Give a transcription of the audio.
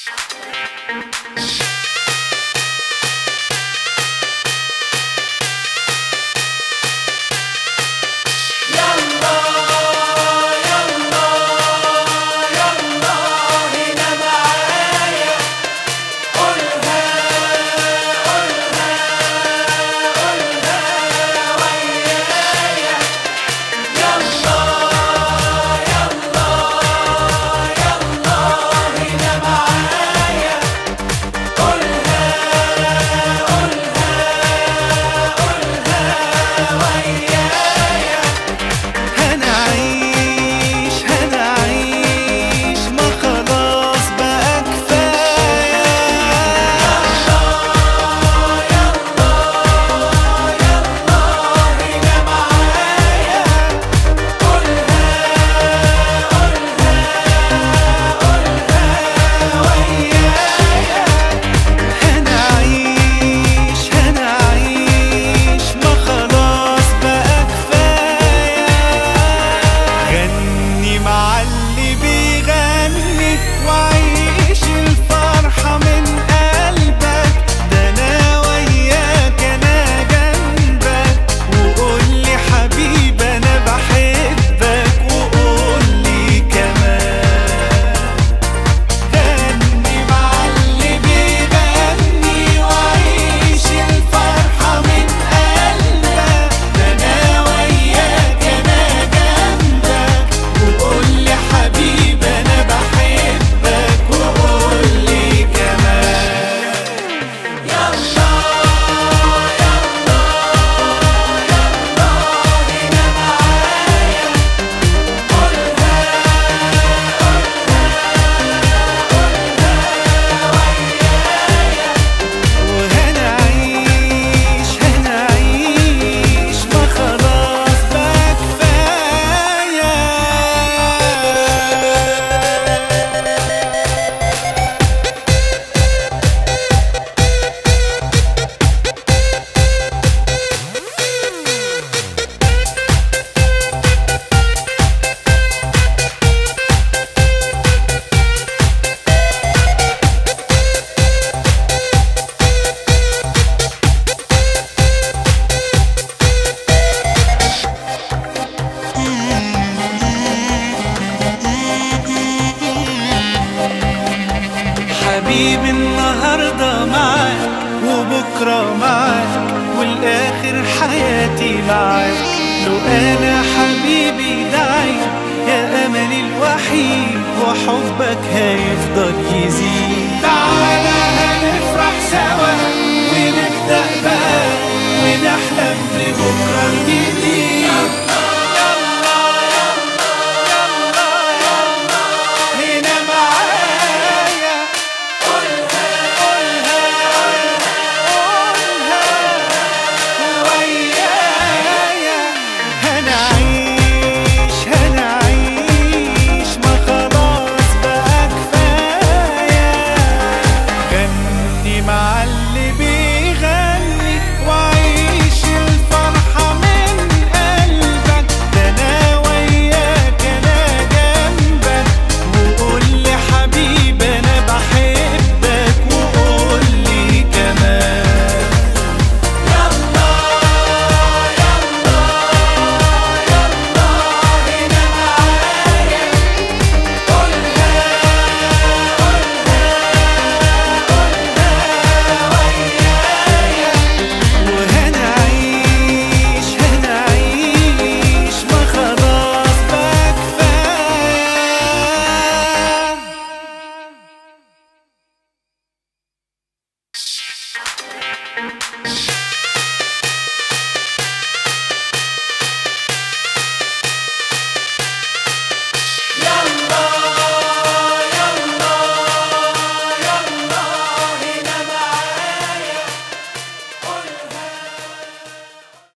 هنعيش هنعيش ما خلاص بقى كفاية هنعيش هنعيش ما خلاص بقى كفاية غني مع اللي بيغني وعيش الفرحة من قلبك ده أنا وياك أنا جنبك وقول لي حبيبي أنا بحبك وقول لي كمان غني مع اللي بيغني وعيش الفرحة من قلبك ده أنا وياك أنا جنبك وقول لي حبيبي أنا بحبك وقول لي كمان وهنعيش هنعيش ما خلاص بقى كفاية حبيبي النهاردة معاك وبكرة معاك والآخر حياتي معاك لو أنا حبيبي داعي يا أملي الوحيد وحبك هيفضل يزيد تعالى هنفرح سوا ونبدأ بقى ونحلم ببكرة جديد هنا معايا قولها قولها قولها ويايا هنعيش هنعيش ما خلاص بقى كفاية غني مع اللي بيغني وعيش الفرحة من قلبك ده أنا وياك أنا جنبك وقول لي حبيبي أنا بحبك وقول لي كمان وهنعيش هنعيش ما خلاص بقى كفاية